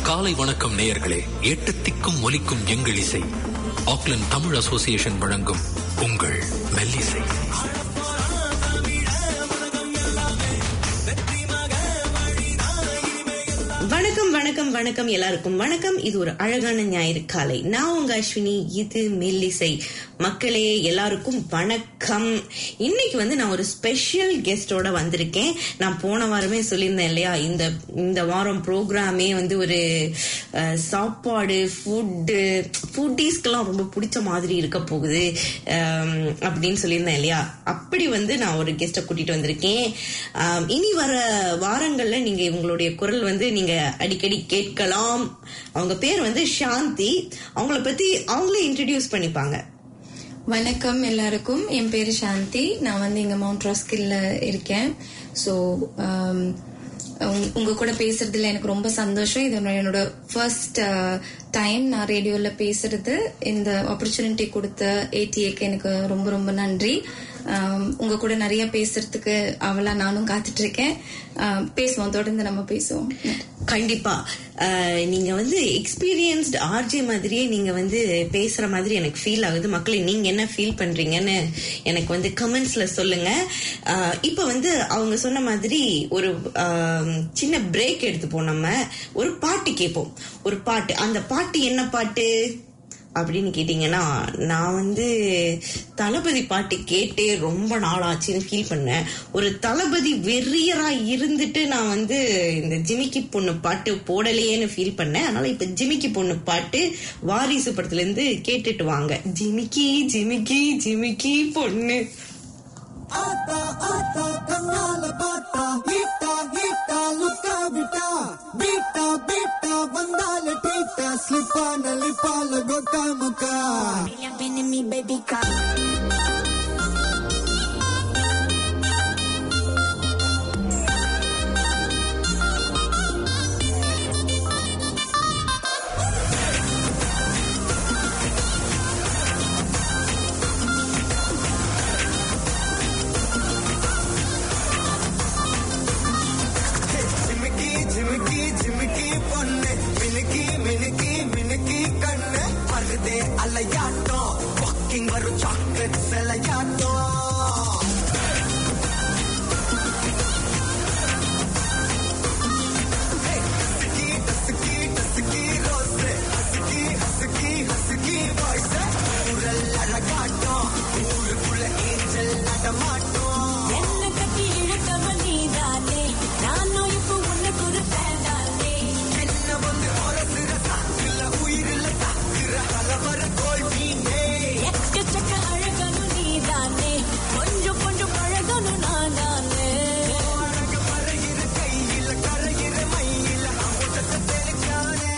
காலை வணக்கம் நேயர்களே எட்டு திக்கும் ஒலிக்கும் எங்கள் இசை ஆக்லண்ட் தமிழ் அசோசியேஷன் வழங்கும் உங்கள் மெல்லிசை வணக்கம் வணக்கம் வணக்கம் எல்லாருக்கும் வணக்கம் இது ஒரு அழகான ஞாயிறு காலை நான் உங்க அஸ்வினி இது மெல்லிசை மக்களே எல்லாருக்கும் வணக்கம் இன்னைக்கு வந்து நான் ஒரு ஸ்பெஷல் கெஸ்டோட வந்திருக்கேன் நான் போன வாரமே சொல்லியிருந்தேன் இல்லையா இந்த இந்த வாரம் ப்ரோக்ராமே வந்து ஒரு அஹ், சாப்பாடு ஃபுட்டு ஃபுட்டீஸ்க்கெல்லாம் ரொம்ப பிடிச்ச மாதிரி இருக்க போகுது அம், அப்படின்னு சொல்லியிருந்தேன் இல்லையா அப்படி வந்து நான் ஒரு கெஸ்ட்டை கூட்டிட்டு வந்திருக்கேன் ஆம், இனி வர வாரங்கள்ல நீங்க இவங்களுடைய குரல் வந்து நீங்க அடிக்கடி கேட்கலாம் அவங்க பேர் வந்து சாந்தி அவங்கள பத்தி அவங்களே இன்ட்ரடியூஸ் பண்ணிப்பாங்க வணக்கம் எல்லாருக்கும் என் பேரு சாந்தி நான் வந்து இங்க மவுண்ட் ராஸ்கில்ல இருக்கேன் ஸோ உங்க கூட பேசுறதுல எனக்கு ரொம்ப சந்தோஷம் இது என்னோட ஃபர்ஸ்ட் டைம் நான் ரேடியோல பேசுறது இந்த ஆப்பர்ச்சுனிட்டி கொடுத்த ஏடிஏக்கு எனக்கு ரொம்ப ரொம்ப நன்றி Um, உங்க கூட நிறைய பேசுறதுக்கு அவளா நானும் காத்துட்டு இருக்கேன் Um, பேசுவோம் தொடர்ந்து நம்ம பேசுவோம் கண்டிப்பா அஹ், நீங்க வந்து எக்ஸ்பீரியன்ஸ்ட் ஆர்ஜே மாதிரியே நீங்க வந்து பேசுற மாதிரி எனக்கு ஃபீல் ஆகுது மக்களை நீங்க என்ன ஃபீல் பண்றீங்கன்னு எனக்கு வந்து கமெண்ட்ஸ்ல சொல்லுங்க அஹ், இப்ப வந்து அவங்க சொன்ன மாதிரி ஒரு ஆம், சின்ன பிரேக் எடுத்துப்போம் நம்ம ஒரு பாட்டு கேட்போம் ஒரு பாட்டு அந்த பாட்டு என்ன பாட்டு அப்படின்னு கேட்டீங்கன்னா நான் வந்து தளபதி பாட்டு கேட்டே ரொம்ப நாள் ஆச்சுன்னு ஃபீல் பண்ணேன் ஒரு தளபதி வெறியரா இருந்துட்டு நான் வந்து இந்த ஜிமிக்கி பொண்ணு பாட்டு போடலையேன்னு ஃபீல் பண்ணேன் அதனால இப்ப ஜிமிக்கி பொண்ணு பாட்டு வாரிசு படத்துல இருந்து கேட்டுட்டு வாங்க ஜிமிக்கி ஜிமிக்கி ஜிமிக்கி பொண்ணு ஆத்தா ஆத்தா கண்ணால பார்த்தா ஹீட்டா ஹீட்டா லுக்கா விட்டா பீட்டா பீட்டா வந்தால டீட்டா ஸ்லிப்பான லிப்பால கொக்கா முக்கா ஜிமிக்கி ஜிமிக்கி ஜிமிக்கி பொண்ணு மினுக்கி மினுக்கி மினுக்கி கண்ணு வருதே அலையாட்டம் வாக்கிங் வரும் சாக்லேட் சிலையாட்டம் husky husky husky rose husky husky husky voice ஊரல் அழகாட்டம் ஊருக்குள்ள ஏஞ்சல் நடமாட்டம் என்ன கட்டி இழுத்தவன் நீதானே நானும் இப்போ உனக்கு ஒரு ஃபேன்தானே என்ன வந்து உரசுற சாக்குல உயிரில தாக்குற கலவர தோல்வியே எக்கச்சக்க அழகனும் நீதானே கொஞ்சம் கொஞ்சம் பழகனும் நான்தானே அழக மறையிற கையில கரையிற மயில அமுதத்தை தெளிச்சானே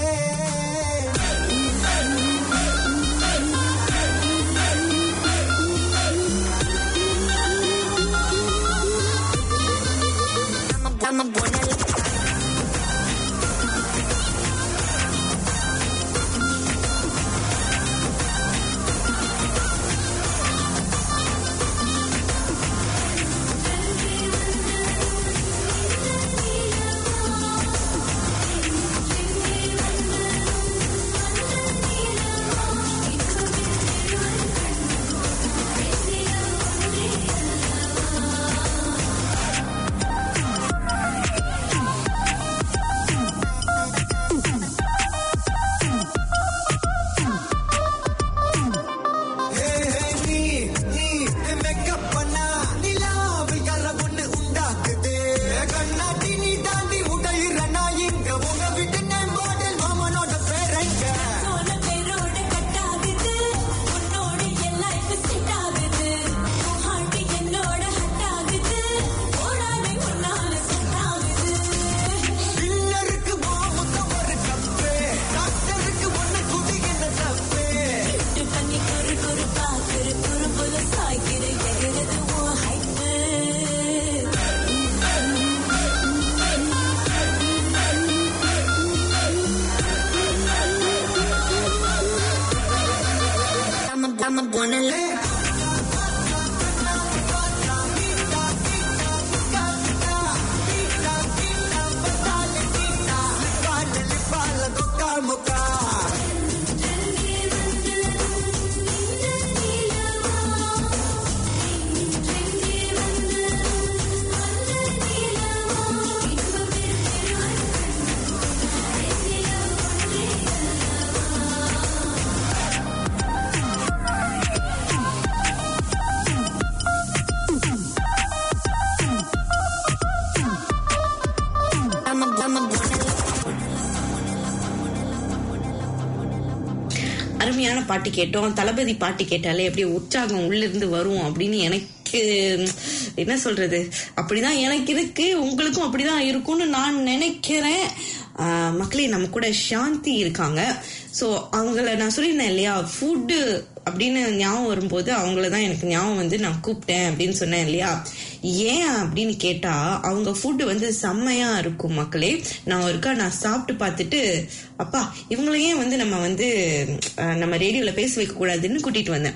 அருமையான பாட்டு கேட்டோம் தளபதி பாட்டு கேட்டாலே அப்படியே உற்சாகம் உள்ள இருந்து வரும் அப்படின்னு எனக்கு என்ன சொல்றது அப்படிதான் எனக்கு இருக்கு உங்களுக்கும் அப்படிதான் இருக்கும்னு நான் நினைக்கிறேன் ஆஹ் மக்களே நம்ம கூட சாந்தி இருக்காங்க ஸோ அவங்கள நான் சொல்லியிருந்தேன் இல்லையா ஃபுட்டு அப்படின்னு ஞாபகம் வரும்போது அவங்கள தான் எனக்கு ஞாபகம் வந்து நான் கூப்பிட்டேன் அப்படின்னு சொன்னேன் இல்லையா ஏன் அப்படின்னு கேட்டா அவங்க ஃபுட்டு வந்து செம்மையா இருக்கும் மக்களே நான் ஒருக்கா நான் சாப்பிட்டு பார்த்துட்டு அப்பா இவங்கள ஏன் வந்து நம்ம வந்து அஹ், நம்ம ரேடியோல பேச வைக்க கூடாதுன்னு கூட்டிட்டு வந்தேன்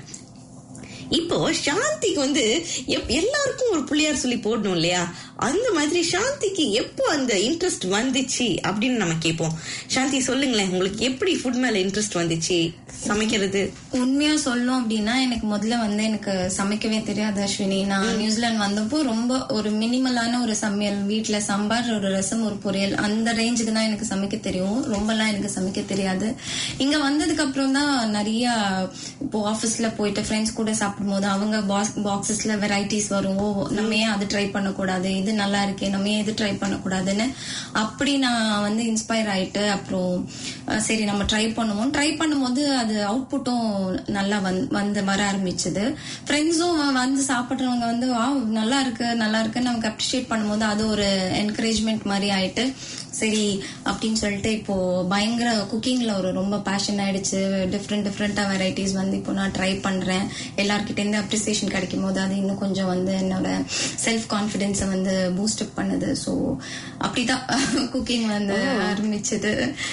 இப்போ சாந்திக்கு வந்து எப்- எல்லாருக்கும் ஒரு புள்ளியார் சொல்லி போடணும் இல்லையா அந்த மாதிரி சாந்திக்கு எப்போ அந்த இன்ட்ரெஸ்ட் வந்துச்சு அப்படின்னு நம்ம கேட்போம் சாந்தி சொல்லுங்களேன் உங்களுக்கு எப்படி ஃபுட் மேல இன்ட்ரெஸ்ட் வந்துச்சு சமைக்கிறது உண்மையா சொல்லணும் அப்படின்னா எனக்கு முதல்ல வந்து எனக்கு சமைக்கவே தெரியாது அஸ்வினி நான் நியூசிலாந்து வந்தப்போ ரொம்ப ஒரு மினிமலான ஒரு சமையல் வீட்ல சாம்பார் ஒரு ரசம் ஒரு பொரியல் அந்த ரேஞ்சுக்கு தான் எனக்கு சமைக்க தெரியும் ரொம்பலாம் எனக்கு சமைக்க தெரியாது இங்க வந்ததுக்கு அப்புறம் தான் நிறைய இப்போ ஆபீஸ்ல போயிட்டு ஃப்ரெண்ட்ஸ் கூட சாப்பிடும்போது அவங்க பாக்ஸஸ்ல வெரைட்டிஸ் வரும் ஓ நம்ம ஏன் அது ட்ரை பண்ணக்கூடாது இது நல்லா இருக்கே நம்ம ஏன் இது ட்ரை பண்ணக்கூடாதுன்னு அப்படி நான் வந்து இன்ஸ்பயர் ஆயிட்டு அப்புறம் அஹ், சரி நம்ம ட்ரை பண்ணுவோம் ட்ரை பண்ணும்போது அது அவுட்புட்டும் நல்லா வந்து வந்து வர ஆரம்பிச்சது ஃப்ரெண்ட்ஸும் வந்து சாப்பிட்றவங்க வந்து வா நல்லா இருக்கு நல்லா இருக்குன்னு நமக்கு அப்ரிஷியேட் பண்ணும்போது அது ஒரு என்கரேஜ்மெண்ட் மாதிரி ஆயிட்டு சரி அப்படின்னு சொல்லிட்டு இப்போ பயங்கர குக்கிங்ல ஒரு ரொம்ப பேஷன் ஆயிடுச்சு டிஃப்ரெண்ட் டிஃப்ரெண்டா வெரைட்டிஸ் வந்து இப்போ நான் ட்ரை பண்றேன் எல்லார்கிட்ட இருந்து அப்ரிசியேஷன் கிடைக்கும் போது அது இன்னும் கொஞ்சம் வந்து என்னோட செல்ஃப் கான்பிடென்ஸை வந்து பூஸ்ட் அப் பண்ணுது ஸோ அப்படிதான் குக்கிங் வந்து ஆரம்பிச்சது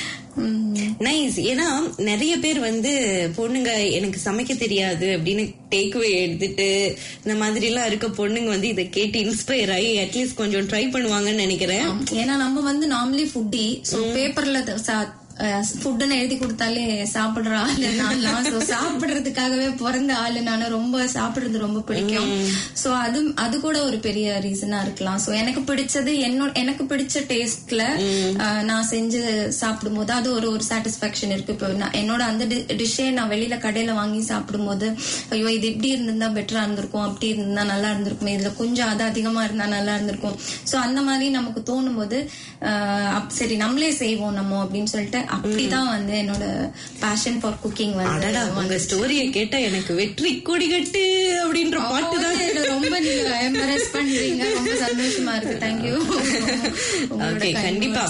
உம் நைஸ் ஏன்னா நிறைய பேர் வந்து பொண்ணுங்க எனக்கு சமைக்க தெரியாது அப்படின்னு டேக்வே எடுத்துட்டு இந்த மாதிரி எல்லாம் இருக்க பொண்ணுங்க வந்து இதை கேட்டு இன்ஸ்பயர் ஆகி அட்லீஸ்ட் கொஞ்சம் ட்ரை பண்ணுவாங்கன்னு நினைக்கிறேன் ஏன்னா நம்ம வந்து நார்மலி ஃபுட்டி ஸோ பேப்பர்ல ஃபுட்டுன்னு எழுதி கொடுத்தாலே சாப்பிடுற ஆளு நான் ஸோ சாப்பிடுறதுக்காகவே பிறந்த ஆளு நான் ரொம்ப சாப்பிடுறது ரொம்ப பிடிக்கும் ஸோ அது அது கூட ஒரு பெரிய ரீசனா இருக்கலாம் ஸோ எனக்கு பிடிச்சது என்னோட எனக்கு பிடிச்ச டேஸ்ட்ல நான் செஞ்சு சாப்பிடும்போது அது ஒரு ஒரு சாட்டிஸ்பாக்சன் இருக்கு இப்போ நான் என்னோட அந்த டிஷ்ஷே நான் வெளியில கடையில வாங்கி சாப்பிடும்போது ஐயோ இது இப்படி இருந்திருந்தா பெட்டரா இருந்திருக்கும் அப்படி இருந்தா நல்லா இருந்திருக்கும் இதுல கொஞ்சம் அது அதிகமா இருந்தா நல்லா இருந்திருக்கும் சோ அந்த மாதிரி நமக்கு தோணும் போது ஆஹ் அப்- சரி நம்மளே செய்வோம் நம்ம அப்படின்னு சொல்லிட்டு அப்படிதான் வந்து என்னோட பேஷன் ஃபார் குக்கிங் அடடா வந்து உங்க ஸ்டோரிய கேட்டா எனக்கு வெற்றி கொடி கட்டு அப்படின்ற பாட்டு தான் வந்து ரொம்ப நீங்க எம்பரஸ் பண்றீங்க ரொம்ப சந்தோஷமா இருக்கு தேங்க்யூ ஓகே கண்டிப்பா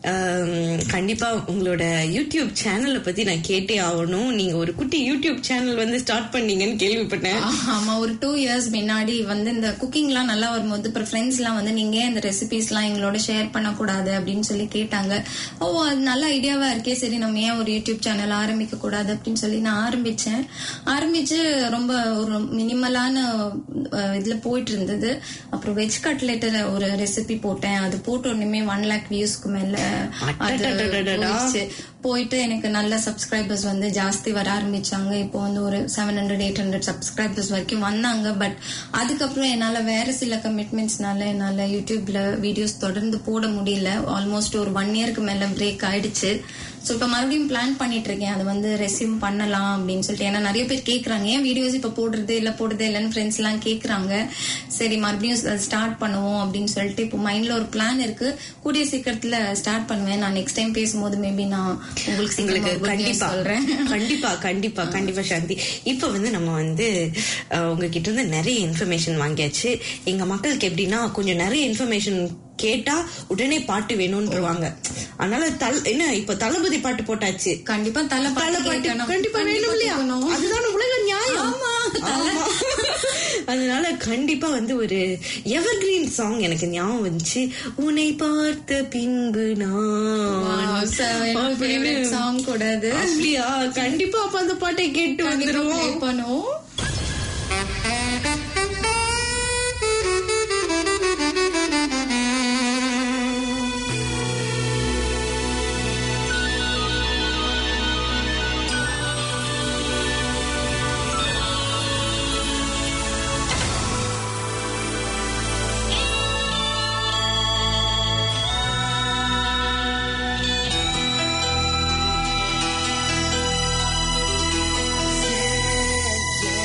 ஆம், கண்டிப்பா உங்களோட யூடியூப் சேனலை பத்தி நான் கேட்டே ஆகணும் நீங்க ஒரு குட்டி யூடியூப் சேனல் வந்து ஸ்டார்ட் பண்ணீங்கன்னு கேள்விப்பட்டேன் ஆமா ஒரு டூ இயர்ஸ் முன்னாடி வந்து இந்த குக்கிங் எல்லாம் நல்லா வரும்போது அப்புறம் ஃப்ரெண்ட்ஸ் எல்லாம் வந்து நீங்க ஏன் இந்த ரெசிபிஸ் எல்லாம் எங்களோட ஷேர் பண்ணக்கூடாது அப்படின்னு சொல்லி கேட்டாங்க ஓ அது நல்ல ஐடியாவா இருக்கே சரி நம்ம ஏன் ஒரு யூடியூப் சேனல் ஆரம்பிக்க கூடாது அப்படின்னு சொல்லி நான் ஆரம்பிச்சேன் ஆரம்பிச்சு ரொம்ப ஒரு மினிமலான அஹ், இதுல போயிட்டு இருந்தது அப்புறம் வெஜ் கட்லெட் ஒரு ரெசிபி போட்டேன் அது போட்ட உடனே ஒன் லேக் வியூஸ்க்கு மேல அது அடடடடடா. போயிடுச்சு. போயிட்டு எனக்கு நல்ல சப்ஸ்கிரைபர்ஸ் வந்து ஜாஸ்தி வர ஆரம்பிச்சாங்க இப்போ வந்து ஒரு seven hundred eight hundred subscribers வரைக்கும் வந்தாங்க பட் அதுக்கப்புறம் என்னால வேற சில கமிட்மெண்ட்ஸ்னால என்னால யூடியூப்ல வீடியோஸ் தொடர்ந்து போட முடியல ஆல்மோஸ்ட் ஒரு ஒன் இயருக்கு மேல பிரேக் ஆயிடுச்சு ஸோ இப்போ மறுபடியும் பிளான் பண்ணிட்டு இருக்கேன் அது வந்து ரெசியூம் பண்ணலாம் அப்படின்னு சொல்லிட்டு ஏன்னா நிறைய பேர் கேட்குறாங்க ஏன் வீடியோஸ் இப்போ போடுறது இல்லை போடுறதே இல்லைன்னு ஃப்ரெண்ட்ஸ் எல்லாம் கேட்குறாங்க சரி மறுபடியும் ஸ்டார்ட் பண்ணுவோம் அப்படின்னு சொல்லிட்டு இப்போ மைண்ட்ல ஒரு பிளான் இருக்கு கூடிய சீக்கிரத்துல ஸ்டார்ட் பண்ணுவேன் நான் நெக்ஸ்ட் டைம் பேசும்போது மேபி நான் உங்களுக்கு உங்களுக்கு சீக்கிரமா good news கண்டிப்பா சொல்றேன் கண்டிப்பா கண்டிப்பா கண்டிப்பா சாந்தி இப்ப வந்து நம்ம வந்து அஹ், உங்ககிட்ட இருந்து நிறைய இன்ஃபர்மேஷன் வாங்கியாச்சு எங்க மக்களுக்கு எப்படின்னா கொஞ்சம் நிறைய இன்ஃபர்மேஷன் கேட்டா உடனே பாட்டு வேணும்ன்றவாங்க அதனால தல் என்ன இப்ப தளபதி பாட்டு போட்டாச்சு கண்டிப்பா தலை தலை பாட்டு பாட்டு கேட்கணும். கண்டிப்பா வேணும் இல்லையா கேட்கணும். அதுதான் உலக நியாயம் ஆமா, ஆமா. அதனால கண்டிப்பா வந்து ஒரு எவர்கிரீன் சாங் எனக்கு ஞாபகம் வந்துச்சு உன்னை பார்த்த பின்பு Wow, நான் so என்னோட அப்படின்னு. favorite song கூட அது அப்படியா கண்டிப்பா அப்ப அந்த பாட்டை கேட்டு கண்டிப்பா play வந்துருவோம் பண்ணுவோம் Yeah,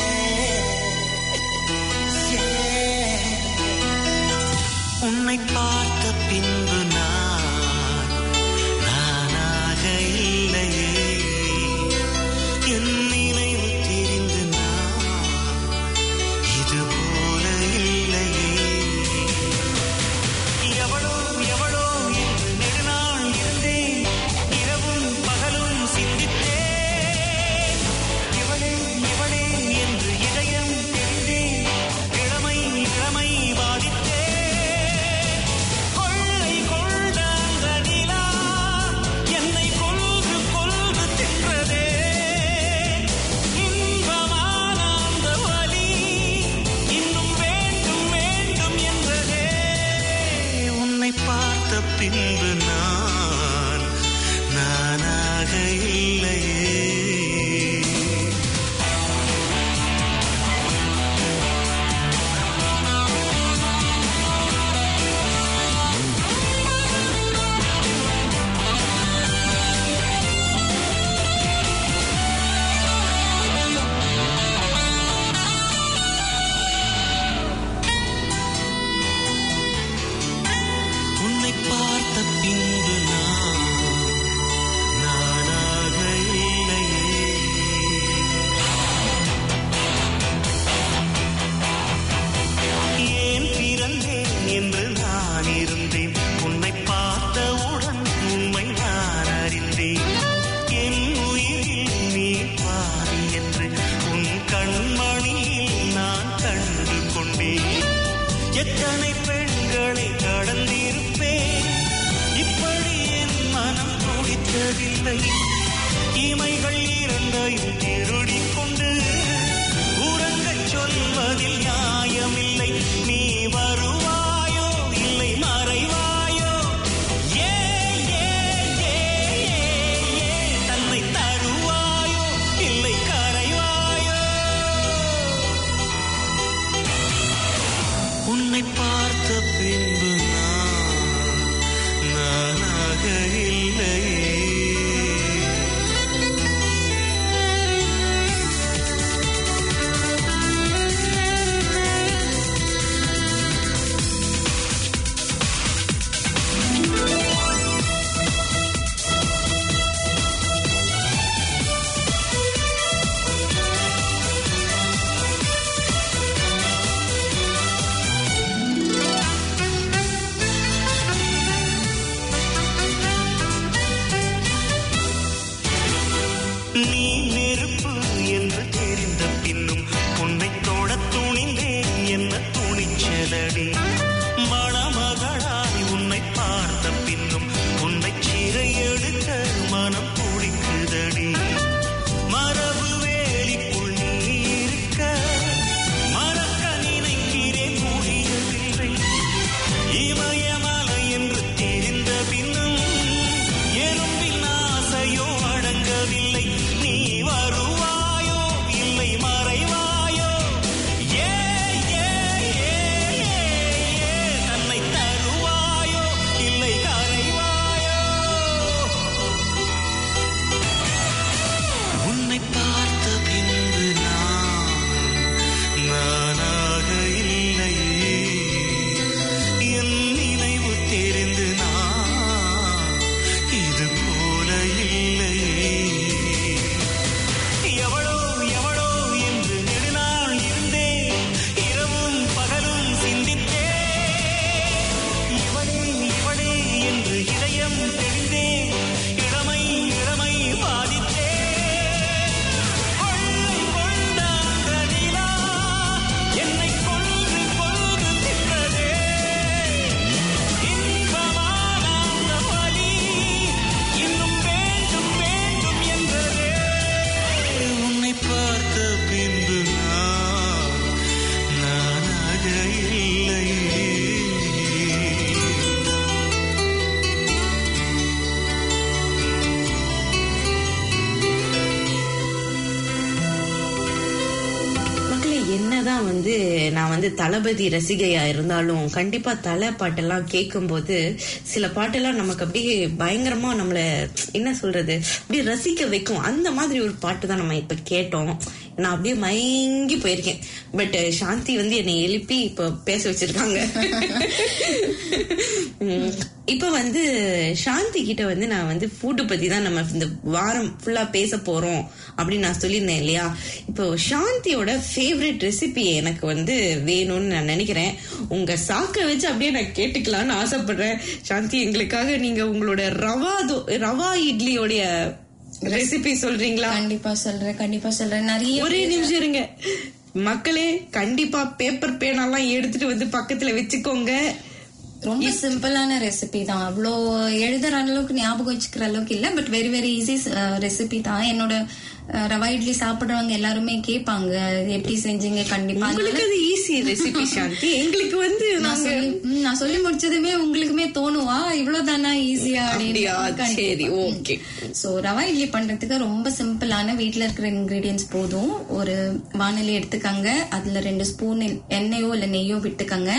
பின்பு நான் நானாக இல்லையே உன்னை பார்த்த பின்பு நான் நானாக இல்லையே ஏன் பிறந்தேன் என்று நான் இருந்தேன் உன்னை பார்த்தவுடன் உண்மை நான் அறிந்தேன் என் உயிரில் நீ பாதி என்று உன் கண்மணியில் நான் கண்டு கொண்டேன் எத்தனை பெண்களை கடந்திருப்பேன் இப்படி என் மனம் துடித்ததில்லை இமைகள் இரண்டையும் திருடிக் கொண்டு உறங்கச் சொல்வதில் நியாயமில்லை நீ வருவாயோ இல்லை மறைவாயோ ஏ ஏ ஏ ஏ ஏ தன்னை தருவாயோ இல்லை கரைவாயோ உன்னை பார்த்த பின்பு நான் நானாக இல்லையே நீ நெருப்பு என்று தெரிந்த பின்னும் உன்னை தொட துணிந்தேன் என்ன துணிச்சலடி மணமகளாய் உன்னை பார்த்த பின்னும் உன்னை சிறை எடுக்க மனம் துடிக்குதடி மரபு வேலிக்குள் நீ இருக்க மறக்க நினைக்கிறேன் முடியவில்லை இமயமலை என்று தெரிந்த பின்னும் எறும்பின் ஆசையோ அடங்கவில்லை நீ வருவாயோ இல்லை மறைவாயோ ஏ ஏ ஏ ஏ ஏ தன்னை தருவாயோ இல்லை கரைவாயோ உன்னை பார்த்த பின்பு நான் நானாக இல்லையே என் நினைவு தெரிந்து நான் இது போல இல்லையே எவளோ எவளோ என்று நெடுநாள் இருந்தேன் இரவும் பகலும் சிந்தித்தேன் இவளே இவளே என்று இதயம் தெரிந்தேன் இளமை இளமை பாதித்தேன் கொள்ளை கொண்ட அந்த நிலா என்னை கொன்று கொன்று தின்றதே இன்பமான அந்த வலி இன்னும் வேண்டும் வேண்டும் என்றதே உன்னை பார்த்த பின்பு நான் நானாக இல்லையே மக்களே என்னதான் வந்து நான் வந்து தளபதி ரசிகையா இருந்தாலும் கண்டிப்பா தலை பாட்டெல்லாம் கேட்கும்போது சில பாட்டெல்லாம் நமக்கு அப்படியே பயங்கரமா நம்மள என்ன சொல்றது அப்படியே ரசிக்க வைக்கும் அந்த மாதிரி ஒரு பாட்டு தான் நம்ம இப்ப கேட்டோம் நான் அப்படியே மயங்கி போயிருக்கேன் பட் சாந்தி வந்து என்னை எழுப்பி இப்ப பேச வச்சிருக்காங்க உம், இப்ப வந்து சாந்தி கிட்ட வந்து நான் வந்து ஃபுட்டு பத்தி தான் நம்ம இந்த வாரம் ஃபுல்லா பேச போறோம் அப்படின்னு நான் சொல்லியிருந்தேன் இல்லையா இப்போ சாந்தியோட ஃபேவரட் ரெசிபி எனக்கு வந்து வேணும்னு நான் நினைக்கிறேன் உங்க சாக்க வச்சு அப்படியே நான் கேட்டுக்கலாம்னு ஆசைப்படுறேன் சாந்தி எங்களுக்காக நீங்க உங்களோட ரவா தோ- ரவா இட்லியோடைய ரெசிபி சொல்றீங்களா கண்டிப்பா சொல்றேன் கண்டிப்பா சொல்றேன் நிறைய ஒரே நிமிஷம் இருங்க மக்களே கண்டிப்பா பேப்பர் பேனெல்லாம் எடுத்துட்டு வந்து பக்கத்துல வச்சுக்கோங்க ரொம்ப சிம்பிளான ரெசிபி தான் அவ்வளோ எழுதுற அளவுக்கு ஞாபகம் வச்சுக்கிற அளவுக்கு இல்ல but very very easy recipe தான் என்னோட அஹ், ரவா இட்லி சாப்பிடுறவங்க எல்லாருமே கேட்பாங்க எப்படி செஞ்சீங்க கண்டிப்பா உங்களுக்கு அது ஈஸி ரெசிபி சாந்தி எங்களுக்கு வந்து நான் நாங்க சொல்லி ம், நான் சொல்லி முடிச்சதுமே உங்களுக்குமே தோணுவா இவ்வளவுதானா ஈஸியா அப்படியா? சரி, okay. சோ ரவா இட்லி பண்றதுக்கு ரொம்ப சிம்பிளான வீட்ல இருக்கிற இன்கிரீடியன்ஸ் போதும் ஒரு வானொலி எடுத்துக்கங்க அதுல ரெண்டு ஸ்பூன் எண்ணெயோ இல்ல நெய்யோ விட்டுக்கங்க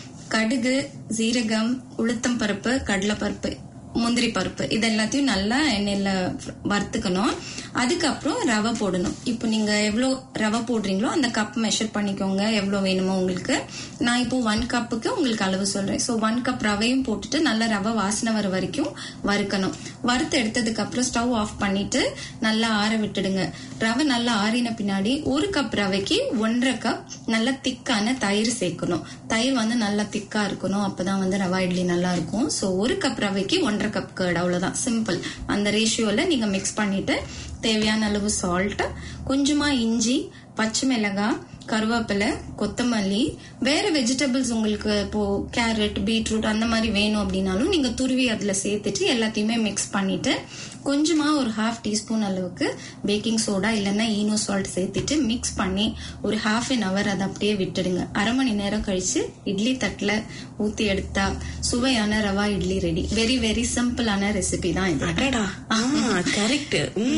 கடுகு சீரகம் உளுத்தம் பருப்பு கடலை பருப்பு முந்திரி பருப்பு இது எல்லாத்தையும் நல்லா எண்ணெயில வறுத்துக்கணும் அதுக்கப்புறம் ரவை போடணும் இப்போ நீங்க எவ்வளோ ரவை போடுறீங்களோ அந்த கப் மெஷர் பண்ணிக்கோங்க எவ்வளோ வேணுமோ உங்களுக்கு நான் இப்போ ஒன் கப்புக்கு உங்களுக்கு அளவு சொல்றேன் ஸோ ஒன் கப் ரவையும் போட்டுட்டு நல்லா ரவை வாசனை வர வரைக்கும் வறுக்கணும் வறுத்து எடுத்ததுக்கு அப்புறம் ஸ்டவ் ஆஃப் பண்ணிட்டு நல்லா ஆற விட்டுடுங்க ரவை நல்லா ஆறின பின்னாடி ஒரு கப் ரவைக்கு ஒன்றரை கப் நல்ல திக்கான தயிர் சேர்க்கணும் தயிர் வந்து நல்லா திக்கா இருக்கணும் அப்பதான் வந்து ரவா இட்லி நல்லா இருக்கும் ஸோ ஒரு கப் ரவைக்கு ஒன்றரை கப் கேர்டு அவ்வளவுதான் சிம்பிள் அந்த ரேஷியோல நீங்க மிக்ஸ் பண்ணிட்டு தேவையான அளவு சால்ட் கொஞ்சமா இஞ்சி பச்சை மிளகாய் கருவேப்பிலை கொத்தமல்லி வேற வெஜிடபிள்ஸ் உங்களுக்கு இப்போ கேரட் பீட்ரூட் அந்த மாதிரி வேணும் அப்படின்னாலும் நீங்க துருவி அதுல சேர்த்துட்டு எல்லாத்தையுமே மிக்ஸ் பண்ணிட்டு கொஞ்சமா ஒரு ஹாஃப் டீஸ்பூன் அளவுக்கு பேக்கிங் சோடா இல்லைன்னா ஈனோ சால்ட் சேர்த்துட்டு மிக்ஸ் பண்ணி ஒரு ஹாஃப் அன் அவர் அதை அப்படியே விட்டுடுங்க அரை மணி நேரம் கழிச்சு இட்லி தட்டுல ஊத்தி எடுத்தா சுவையான rava idli ready very very சிம்பிளான ரெசிபி தான் இது அடடா கரெக்ட்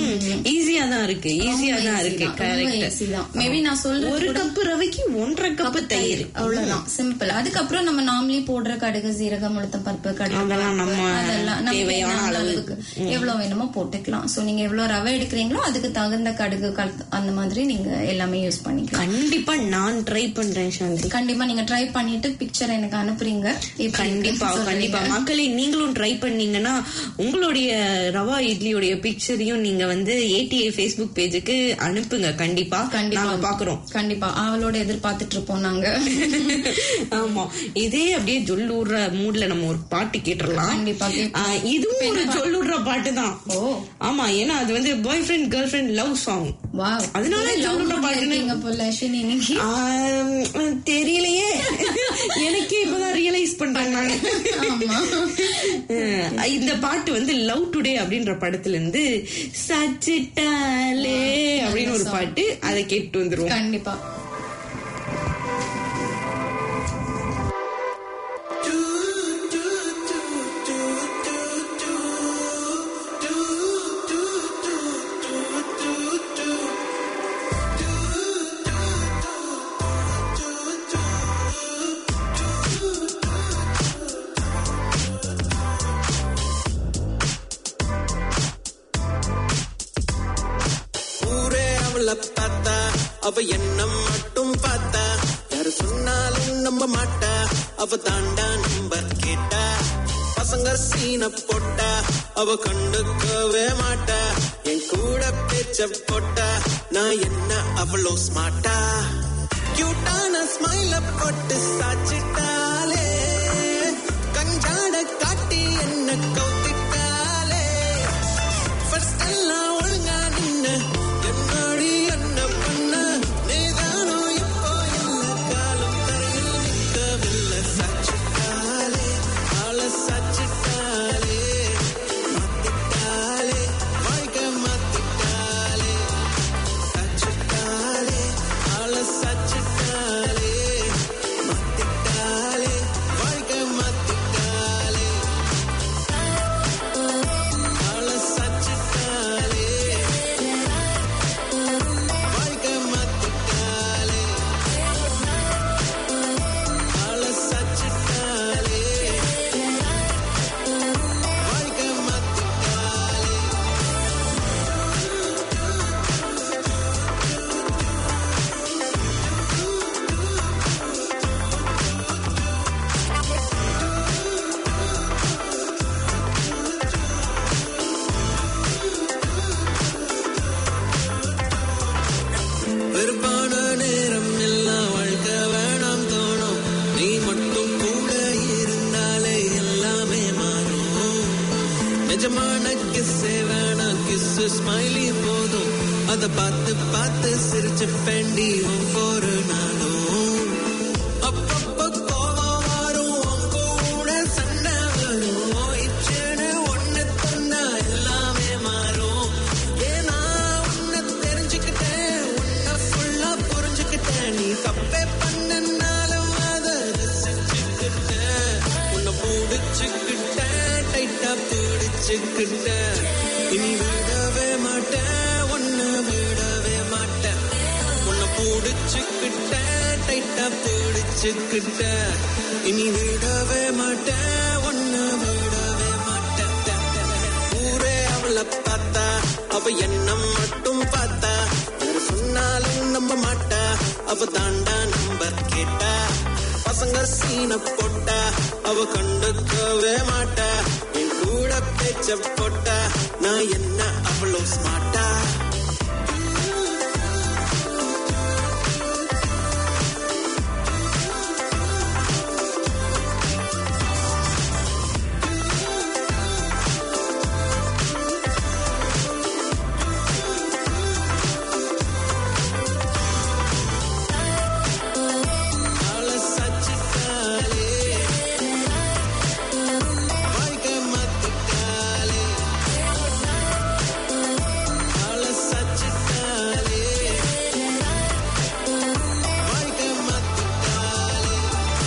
ஈஸியா தான் இருக்கு ஈஸியா தான் இருக்கு கரெக்ட் மேபி நான் சொல்றது ஒரு கூட- கப் ரவைக்கு ஒன்றரை கப் தயிர் அவ்வளவுதான் சிம்பிள் அதுக்கப்புறம் நம்ம நார்மலி போடுற கடுகு சீரகம் உளுத்தம் பருப்பு கடலை அதெல்லாம் நம்ம அதெல்லாம் நம்ம தேவையான தேவையான அளவு. அளவுக்கு எவ்வளவு வேணுமோ போட்டுக்கலாம் சோ நீங்க எவ்வளவு ரவை எடுக்கிறீங்களோ அதுக்கு தகுந்த கடுகு கல்- அந்த மாதிரி நீங்க எல்லாமே யூஸ் பண்ணிக்கலாம் கண்டிப்பா நான் ட்ரை பண்றேன் சாந்தி கண்டிப்பா நீங்க ட்ரை பண்ணிட்டு பிக்சர் எனக்கு அனுப்புறீங்க எப்படி கண்டிப்பா இருக்குன்னு கண்டிப்பா சொல்லுங்க. மக்களே நீங்களும் ட்ரை பண்ணீங்கன்னா உங்களுடைய ரவா இட்லியோடைய பிக்சரையும் நீங்க வந்து ஏடிஐ ஃபேஸ்புக் பேஜுக்கு அனுப்புங்க கண்டிப்பா கண்டிப்பா நாங்க பாக்குறோம் கண்டிப்பா அவளோட எதிர்பார்த்துட்டு இருப்போம் நாங்க ஆமா இதே அப்படியே ஜொல்லூர்ற மூட்ல நம்ம ஒரு பாட்டு கேட்டுறலாம் கண்டிப்பா கேட்போம். ஆ, இதுவும் ஒரு ஜொல்லூர்ற பாட்டு தான் ஓ ஆமா ஏன்னா அது வந்து boyfriend girlfriend love song wow அதனால லவ் ஜொல்லூர்ற பாட்டுன்னு இருக்கீங்க போல அஸ்வினி இன்னைக்கு ஆம், தெரியலையே எனக்கே இப்பதான் ரியலைஸ் பண்றேன் நானு ஆமா. அஹ், இந்த பாட்டு வந்து லவ் டுடே அப்படின்ற படத்துல இருந்து சச்சிட்டாலே அப்படின்னு ஒரு பாட்டு அதை கேட்டு வந்துருவோம் கண்டிப்பா ஊரே அவள பார்த்தா அவ என்ன மட்டும் பார்த்தா யாரு சொன்னாலும் நம்ப மாட்டா அவ தாண்டா நம்பர் கேட்டா பசங்க சீன போட்டா அவ கண்டுக்கவே மாட்டா என் கூட பேச்ச போட்டா நான் என்ன அவ்வளோ ஸ்மார்ட்டா கியூட்டான ஸ்மைல போட்டு சாச்சிட்டாலே கஞ்சாட காட்டி என்ன கவுத்திட்டாலே ஃபர்ஸ்ட் எல்லாம் ஒழுங்கா நின்னு என்னடி என்ன பண்ண நீதானோ இப்போ இல்ல காலம் தரையில் நிற்கவில்லை சச்சிட்டாலே ஆள சச்சிட்டாலே மாத்திட்டாலே வாழ்க்கை மாத்திட்டாலே சச்சிட்டாலே ஆள சச்சிட்டாலே மாத்திட்டாலே வாழ்க்கை மாத்திட்டாலே ஆள சச்சிட்டாலே வாழ்க்கை மாத்திட்டாலே ஆள சச்சிட்டாலே வாழ்க்கை மாத்திட்டாலே வெறுப்பான நேரம் எல்லாம் வாழ்க்கை வேணாம் தோணும் நீ மட்டும் கூட இருந்தாலே எல்லாமே மாறும் நிஜமான கிஸ்ஸே வேணாம் கிஸ் ஸ்மைலி போதும் அத பார்த்து பார்த்து சிரிச்சு பெண்டி ஒவ்வொரு நாளும் அப்பப்ப கோவம் வரும் உன் கூட பிடிச்சுக்கிட்ட இனி விடவே மாட்டேன் ஒன்னு விடவே மாட்டேன் உன்னை பிடிச்சுக்கிட்ட டைட்டா பிடிச்சுக்கிட்ட இனி விடவே மாட்டேன் ஒன்னு விடவே மாட்டேன் ஊரே அவளை பார்த்தா அவ என்ன மட்டும் பார்த்தா யாரு சொன்னாலும் நம்ப மாட்டா அவ தாண்டா நம்பர் கேட்டா பசங்க சீன போட்டா அவ கண்டுக்கவே மாட்டா என் கூட பேச்ச போட்டா நான் என்ன அவ்வளோ ஸ்மார்ட்டா அலசச்சிட்டாலே வாழ்க்கை மாத்திட்டாலே அலசச்சிட்டாலே வாழ்க்கை மாத்திட்டாலே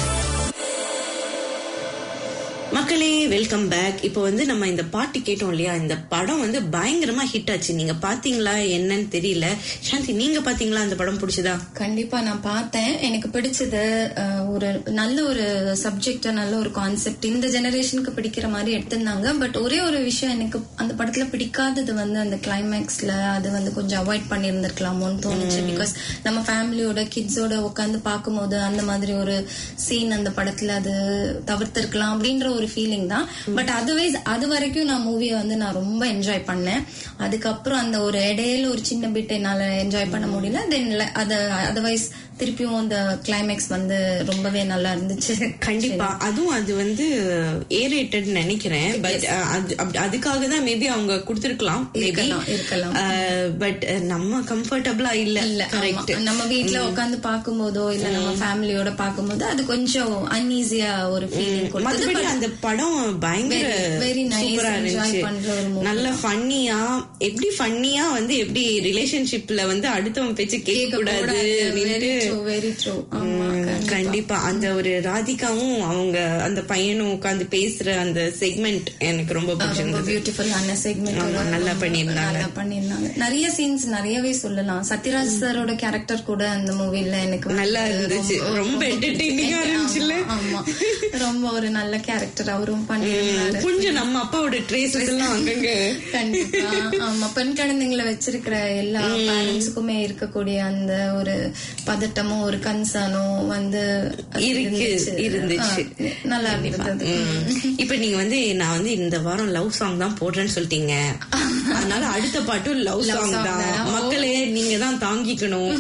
மக்களே வெல்கம் பேக் இப்போ வந்து நம்ம இந்த பாட்டு கேட்டோம் இல்லையா இந்த படம் வந்து பயங்கரமா ஹிட் ஆச்சு நீங்க பாத்தீங்களா என்னன்னு தெரியல சாந்தி நீங்க பாத்தீங்களா அந்த படம் பிடிச்சதா கண்டிப்பா நான் பார்த்தேன் எனக்கு பிடிச்சது அஹ், ஒரு நல்ல ஒரு சப்ஜெக்ட் நல்ல ஒரு கான்செப்ட் இந்த ஜெனரேஷனுக்கு பிடிக்கிற மாதிரி எடுத்திருந்தாங்க பட் ஒரே ஒரு விஷயம் எனக்கு அந்த படத்துல பிடிக்காதது வந்து அந்த கிளைமேக்ஸ்ல அது வந்து கொஞ்சம் அவாய்ட் பண்ணியிருந்திருக்கலாமோன்னு தோணுச்சு பிகாஸ் நம்ம ஃபேமிலியோட கிட்ஸோட உட்காந்து பார்க்கும்போது அந்த மாதிரி ஒரு சீன் அந்த படத்துல அது தவிர்த்திருக்கலாம் அப்படின்ற ஒரு ஃபீலிங் தான் பட் அதர்வைஸ் அது வரைக்கும் நான் மூவியை வந்து நான் ரொம்ப என்ஜாய் பண்ணேன் அதுக்கப்புறம் அந்த ஒரு இடையில ஒரு சின்ன பிட் என்னால என்ஜாய் பண்ண முடியல தென் அது அதர்வைஸ் திருப்பியும் அந்த கிளைமேக்ஸ் வந்து ரொம்பவே நல்லா இருந்துச்சு கண்டிப்பா அதுவும் அது வந்து ஏரேட்டட் நினைக்கிறேன் பட் அதுக்காக தான் மேபி அவங்க கொடுத்திருக்கலாம் மேபி இருக்கலாம், இருக்கலாம். பட் நம்ம கம்ஃபர்டபுளா இல்ல இல்ல ஆமா. கரெக்ட் நம்ம வீட்ல உட்கார்ந்து பாக்கும்போதோ இல்ல நம்ம ஃபேமிலியோட பாக்கும்போது அது கொஞ்சம் அன்ஈஸியா ஒரு ஃபீலிங் கொடுத்தது மத்தபடி But அந்த படம் பயங்கர Very- very nice, சூப்பரா enjoy இருந்துச்சு பண்ற ஒரு movie நல்ல ஃபன்னியா எப்படி ஃபன்னியா வந்து எப்படி ரிலேஷன்ஷிப்ல வந்து அடுத்தவன் பேச்சு கேட்க கூடாது வெரி ட்ரூ வெரி ட்ரூ ஆமா கண்டிப்பா. கண்டிப்பா அந்த ஒரு ராதிகாவும் அவங்க அந்த பையனும் உட்கார்ந்து பேசுற அந்த செக்மெண்ட் எனக்கு ரொம்ப ரொம்ப பிடிச்சிருந்தது பியூட்டிஃபுல்லான செக்மெண்ட் ஆமா, நல்லா பண்ணியிருந்தாங்க. நல்லா பண்ணியிருந்தாங்க நிறைய சீன்ஸ் நிறையவே சொல்லலாம் சத்யராஜ் சாரோட கேரக்டர் கூட அந்த மூவில எனக்கு வந்து நல்லா இருந்துச்சு. ரொம்ப entertaining ஆ இருந்துச்சுல்ல? ஆமா, ஆமா ரொம்ப ஒரு நல்ல கேரக்டர் அவரும் பண்ணியிருந்தாரு கொஞ்சம் நம்ம அப்பாவோட ட்ரேசஸ் எல்லாம் அங்கங்க கண்டிப்பா ஆமா பெண் குழந்தைங்களை வச்சிருக்கிற எல்லா பேரண்ட்ஸுக்குமே இருக்கக்கூடிய அந்த ஒரு பதட்டமும் ஒரு கன்சர்னும் வந்து அது இருக்கு இருந்துச்சு ஆ, நல்லா இருந்தது ம். இப்ப நீங்க வந்து நான் வந்து இந்த வாரம் லவ் சாங் தான் போடுறேன்னு சொல்லிட்டீங்க அதனால அடுத்த பாட்டும் லவ் Love சாங் song தான் தான். மக்களே நீங்க தான் தாங்கிக்கணும்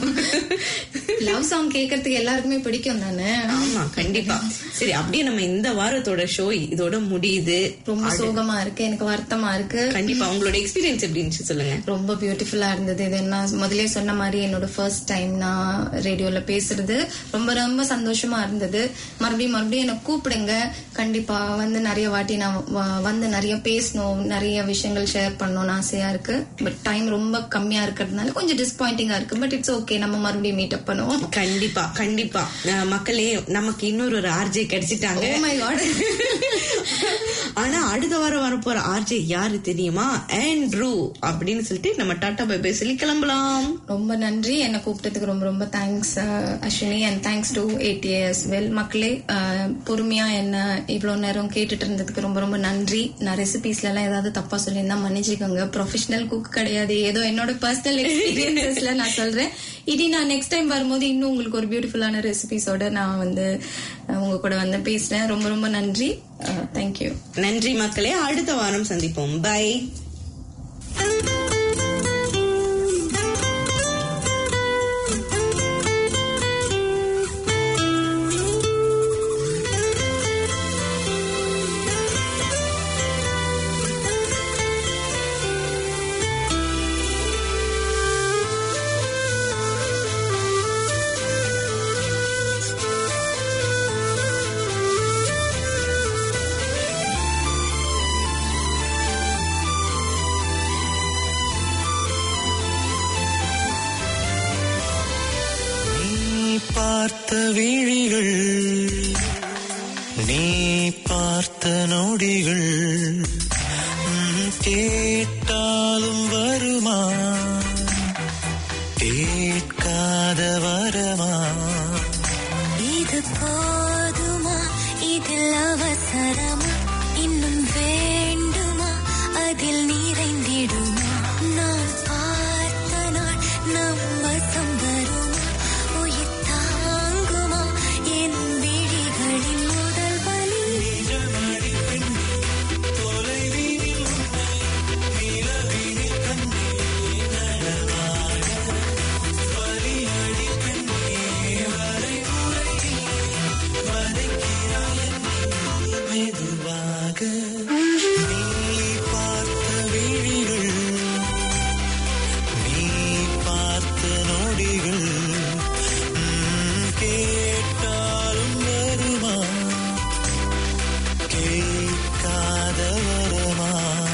லவ் சாங் கேட்கறதுக்கு எல்லாருக்குமே பிடிக்கும் தானே ஆமா கண்டிப்பா சரி அப்படியே நம்ம இந்த வாரத்தோட ஷோ இதோட முடியுது ரொம்ப சோகமா இருக்கு எனக்கு வருத்தமா இருக்கு கண்டிப்பா உங்களோட எக்ஸ்பீரியன்ஸ் எப்படி இருந்துச்சு சொல்லுங்க ரொம்ப பியூட்டிஃபுல்லா இருந்தது இது நான் முதலே சொன்ன மாதிரி என்னோட ஃபர்ஸ்ட் டைம் நான் ரேடியோல பேசுறது ரொம்ப ரொம்ப சந்தோஷமா இருந்தது மறுபடியும் மறுபடியும் என்ன கூப்பிடுங்க கண்டிப்பா வந்து நிறைய வாட்டி நான் வ- வந்து நிறைய பேசணும் நிறைய விஷயங்கள் ஷேர் பண்ணணும்னு ஆசையா இருக்கு பட் டைம் ரொம்ப கம்மியா இருக்கிறதுனால கொஞ்சம் டிசப்பாயிண்டிங்கா இருக்கு பட் இட்ஸ் ஓகே நம்ம மறுபடியும் மீட் அப் பண்ணுவோம் கண்டிப்பா கண்டிப்பா அஹ் மக்களே நமக்கு இன்னொரு ஒரு ஆர்ஜே கிடைச்சிட்டாங்க Oh my God. ஆனா அடுத்த வாரம் வரப்போற ஆர்ஜே யாரு தெரியுமா ஆண்ட்ரூ அப்படின்னு சொல்லிட்டு நம்ம டாடா பை பை சொல்லி கிளம்பலாம் ரொம்ப நன்றி என்னை கூப்பிட்டதுக்கு ரொம்ப ரொம்ப thanks Ashwini and thanks to ADS well மக்களே அஹ், பொறுமையா என்ன இவ்வளவு நேரம் கேட்டுட்டு இருந்ததுக்கு ரொம்ப ரொம்ப நன்றி நான் ரெசிபிஸ்ல எல்லாம் ஏதாவது தப்பா சொல்லியிருந்தா மன்னிச்சுக்கோங்க ப்ரொஃபஷனல் குக் கிடையாது ஏதோ என்னோட பர்சனல் எக்ஸ்பீரியன்சஸ்ல நான் சொல்றேன் இனி நான் நெக்ஸ்ட் டைம் வரும்போது இன்னும் உங்களுக்கு ஒரு பியூட்டிஃபுல்லான ரெசிபிஸோட நான் வந்து அஹ், உங்க கூட வந்து பேசுறேன் ரொம்ப ரொம்ப நன்றி தேங்க்யூ நன்றி மக்களே அடுத்த வாரம் சந்திப்போம் பை நீ பார்த்த விழிகள் நீ பார்த்த நொடிகள் உம், கேட்டாலும் வருமா கேட்காத வரமா இது போதுமா இதில் அவசரமா இன்னும் வேண்டுமா அதில் நிறைந்திடுமா நான் பார்த்த நாள் நம் வசம் வருமா உயிர் தாங்குமா என் விழிகளின் முதல் வலி மெதுவாக நீ பார்த்த விழிகள் நீ பார்த்த நொடிகள் ம், கேட்டாலும் வருமா கேட்காத வரமா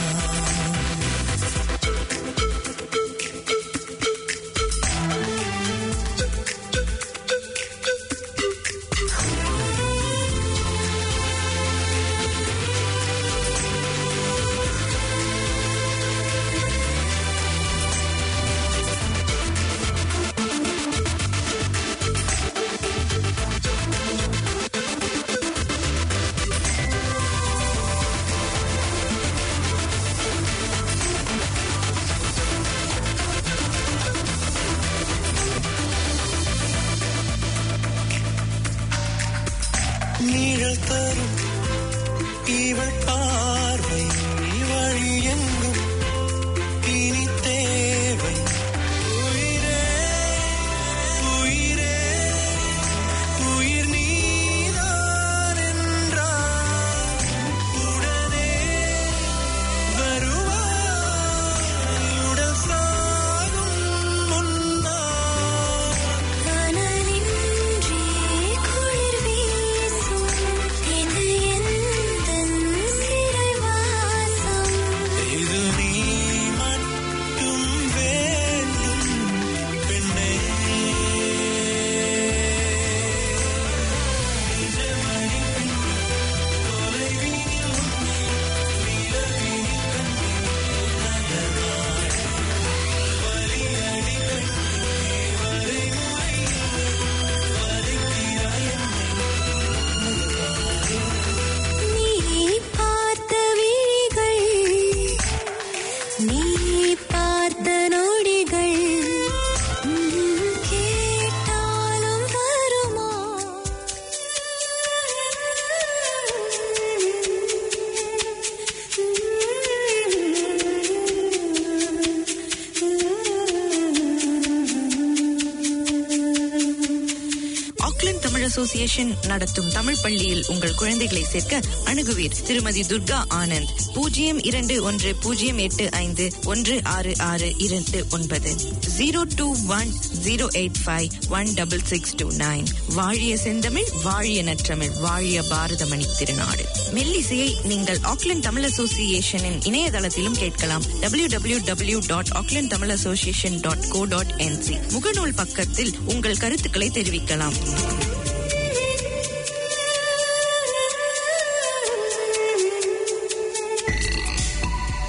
நிழல் தரும் இவள் பார்வை வழி எங்கும் இனி தேவை உயிரே உயிரே உயிர் நீதான் என்றால் உடனே வருவாய் உடல் சாகும் முன்னால் கனலின்றி குளிர் வீசும் இது எந்தன் சிறைவாசம் இது நீ மட்டும் வேண்டும் பெண்ணே நீ பார்த்த விழிகள் நீ பார்த்த நொடிகள் ம், கேட்டாலும் வருமா ஆக்லாந்து தமிழ் அசோசியேஷன் நடத்தும் தமிழ் பள்ளியில் உங்கள் குழந்தைகளை சேர்க்க அணுகுவீர் திருமதி துர்கா ஆனந்த் பூஜ்ஜியம் இரண்டு ஒன்று பூஜ்ஜியம் எட்டு ஐந்து ஒன்று ஆறு ஆறு இரண்டு ஒன்பது zero two one zero eight five one double six two nine வாழிய செந்தமிழ் வாழிய நற்றமிழ் வாழிய பாரதமணி திருநாடு மெல்லிசையை நீங்கள் ஆக்லாந்து தமிழ் அசோசியேஷனின் இணையதளத்திலும் கேட்கலாம் W W W dot Auckland Tamil association dot co dot NZ முகநூல் பக்கத்தில் உங்கள் கருத்துக்களை தெரிவிக்கலாம்